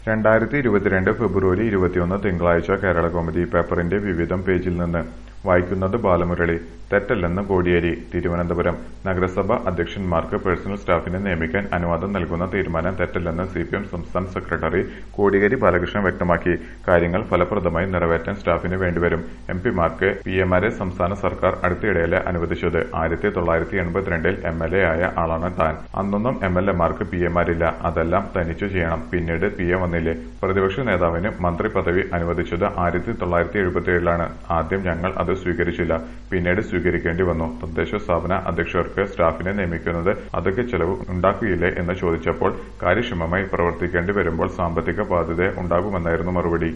രണ്ടായിരത്തി ഇരുപത്തിരണ്ട് ഫെബ്രുവരി ഇരുപത്തിയൊന്ന് തിങ്കളാഴ്ച കേരളകൗമുദി പേപ്പറിന്റെ വിവിധം പേജിൽ നിന്ന് വായിക്കുന്നത് ബാലമുരളി തെറ്റല്ലെന്ന് കോടിയേരി തിരുവനന്തപുരം നഗരസഭ അധ്യക്ഷന്മാർക്ക് പേഴ്സണൽ സ്റ്റാഫിനെ നിയമിക്കാൻ അനുവാദം നൽകുന്ന തീരുമാനം തെറ്റല്ലെന്ന് സിപിഎം സംസ്ഥാന സെക്രട്ടറി കോടിയേരി ബാലകൃഷ്ണൻ വ്യക്തമാക്കി കാര്യങ്ങൾ ഫലപ്രദമായി നിറവേറ്റാൻ സ്റ്റാഫിന് വേണ്ടിവരും എംപിമാർക്ക് പിഎമാരെ സംസ്ഥാന സർക്കാർ അടുത്തിടെയല്ലേ അനുവദിച്ചത് ആയിരത്തി തൊള്ളായിരത്തി എൺപത്തിരണ്ടിൽ എം എൽ എ ആയ ആളാണ് താൻ അന്നൊന്നും എം എൽ എമാർക്ക് പി എമാരില്ല അതെല്ലാം തനിച്ചു ചെയ്യണം പിന്നീട് പി എ വന്നില്ലേ പ്രതിപക്ഷ നേതാവിന് മന്ത്രി പദവി അനുവദിച്ചത് ആയിരത്തി തൊള്ളായിരത്തി എഴുപത്തിയേഴിലാണ് ആദ്യം ഞങ്ങൾ അത് സ്വീകരിച്ചില്ല പിന്നീട് സ്വീകരിക്കേണ്ടി വന്നു തദ്ദേശ സ്ഥാപന അധ്യക്ഷർക്ക് സ്റ്റാഫിനെ നിയമിക്കുന്നത് അതൊക്കെ ചെലവ് ഉണ്ടാക്കുകയില്ലേ എന്ന് ചോദിച്ചപ്പോൾ കാര്യക്ഷമമായി പ്രവർത്തിക്കേണ്ടി വരുമ്പോൾ സാമ്പത്തിക ബാധ്യത ഉണ്ടാകുമെന്നായിരുന്നു മറുപടി